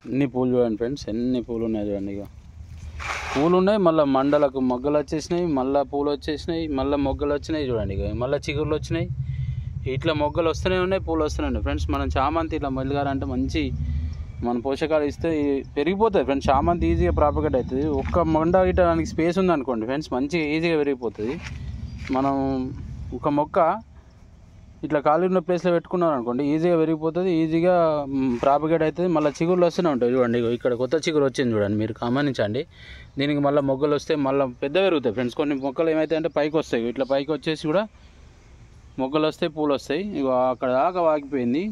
ఎన్ని పూలు చూడండి ఫ్రెండ్స్ ఎన్ని పూలు ఉన్నాయి చూడండి ఇక పూలు ఉన్నాయి మళ్ళీ మండలకు మొగ్గలు వచ్చేసినాయి మళ్ళీ పూలు వచ్చేసినాయి మళ్ళీ మొగ్గలు వచ్చినాయి చూడండి ఇక మళ్ళీ చిగురులు వచ్చినాయి ఇట్లా మొగ్గలు వస్తూనే ఉన్నాయి పూలు వస్తూనే ఉన్నాయి ఫ్రెండ్స్ మనం చామంతి ఇట్లా మొదలుగారంటే మంచి మన పోషకాలు ఇస్తే ఈ- పెరిగిపోతుంది ఫ్రెండ్స్ చామంతి ఈజీగా ప్రాపగేట్ అవుతుంది ఒక్క మొండ ఇట్టడానికి స్పేస్ ఉంది అనుకోండి ఫ్రెండ్స్ మంచిగా ఈజీగా పెరిగిపోతుంది మనం ఒక మొక్క ఇట్లా ఖాళీ ఉన్న ప్లేస్లో పెట్టుకున్నారు అనుకోండి ఈజీగా పెరిగిపోతుంది ఈజీగా ప్రాపగేట్ అవుతుంది మళ్ళీ చిగురులు వస్తూనే ఉంటాయి చూడండి ఇగో ఇక్కడ కొత్త చిగురు వచ్చింది చూడండి మీరు గమనించండి దీనికి మళ్ళీ మొగ్గలు వస్తే మళ్ళీ పెద్ద పెరుగుతాయి ఫ్రెండ్స్ కొన్ని మొక్కలు ఏమవుతాయంటే పైకి వస్తాయి ఇట్లా పైకి వచ్చేసి కూడా మొగ్గలు వస్తాయి పూలు వస్తాయి ఇగో అక్కడ దాకా వాగిపోయింది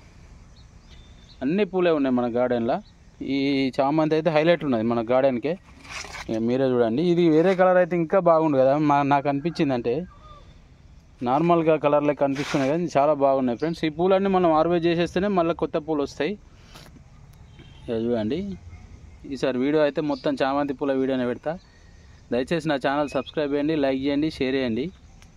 అన్ని పూలే ఉన్నాయి మన గార్డెన్లో ఈ చామంతి అయితే హైలైట్ ఉన్నది మన గార్డెన్కే ఇక మీరే చూడండి ఇది వేరే కలర్ అయితే ఇంకా బాగుండు కదా మా నాకు అనిపించింది అంటే నార్మల్గా కలర్లే కనిపిస్తున్నాయి కానీ చాలా బాగున్నాయి ఫ్రెండ్స్ ఈ పూలన్నీ మనం హార్వెస్ట్ చేసేస్తేనే మళ్ళీ కొత్త పూలు వస్తాయి ఇక చూడండి ఈసారి వీడియో అయితే మొత్తం చామంతి పూల వీడియోనే పెడతా దయచేసి నా ఛానల్ సబ్స్క్రైబ్ చేయండి లైక్ చేయండి షేర్ చేయండి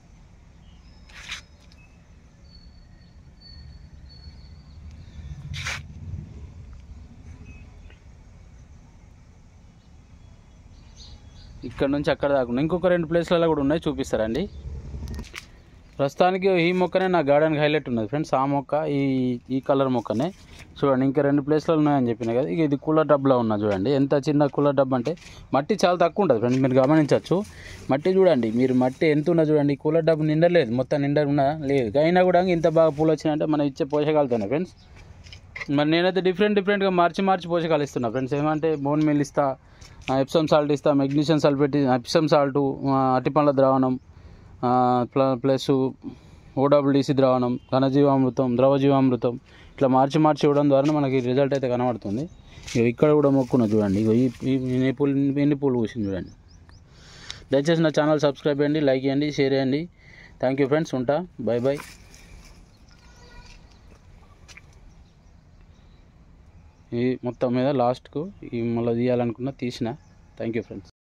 ఇక్కడ నుంచి అక్కడ దాకా ఉన్నాయి. ఇంకొక రెండు ప్లేస్లలో కూడా ఉన్నాయి చూపిస్తారండి ప్రస్తుతానికి ఈ మొక్కనే నా గార్డెన్కి హైలైట్ ఉన్నది ఫ్రెండ్స్ ఆ మొక్క ఈ ఈ కలర్ మొక్కనే చూడండి ఇంకా రెండు ప్లేస్లు ఉన్నాయని చెప్పిన కదా ఇక ఇది కూలర్ డబ్లో ఉన్నా చూడండి ఎంత చిన్న కూలర్ డబ్బు అంటే మట్టి చాలా తక్కువ ఉంటుంది ఫ్రెండ్స్ మీరు గమనించవచ్చు మట్టి చూడండి మీరు మట్టి ఎంత ఉన్నా చూడండి ఈ కూలర్ డబ్బు నిండలేదు మొత్తం నిండా ఉన్నా లేదు అయినా కూడా ఇంత బాగా పూలు వచ్చినాయంటే మనం ఇచ్చే పోషకాలతోనే ఫ్రెండ్స్ మరి నేనైతే డిఫరెంట్ డిఫరెంట్గా మార్చి మార్చి పోషకాలు ఇస్తున్నా ఫ్రెండ్స్ ఏమంటే బోన్ మిల్ ఇస్తా ఎప్సమ్ సాల్ట్ ఇస్తా మెగ్నీషియం సల్ఫేట్ ఎప్సమ్ సాల్ట్ అట్టిపండ్ల ద్రావణం ఆ, ప్ల- ప్లస్ ఓడబ్ల్యూడిసి ద్రావణం ఘనజీవామృతం ద్రవజీవామృతం ఇట్లా మార్చి మార్చి ఇవ్వడం ద్వారా మనకి రిజల్ట్ అయితే కనబడుతుంది ఇగో ఇక్కడ కూడా మొక్కున్న చూడండి ఇగో ఈ ఈ- ఎన్ని పూలు ఎన్ని పూలు పూసింది చూడండి దయచేసి నా ఛానల్ సబ్స్క్రైబ్ చేయండి లైక్ చేయండి షేర్ చేయండి థ్యాంక్ యూ ఫ్రెండ్స్ ఉంటా బాయ్ బాయ్ ఈ మొత్తం మీద లాస్ట్కు ఈ మళ్ళీ తీయాలనుకున్న తీసిన థ్యాంక్ యూ ఫ్రెండ్స్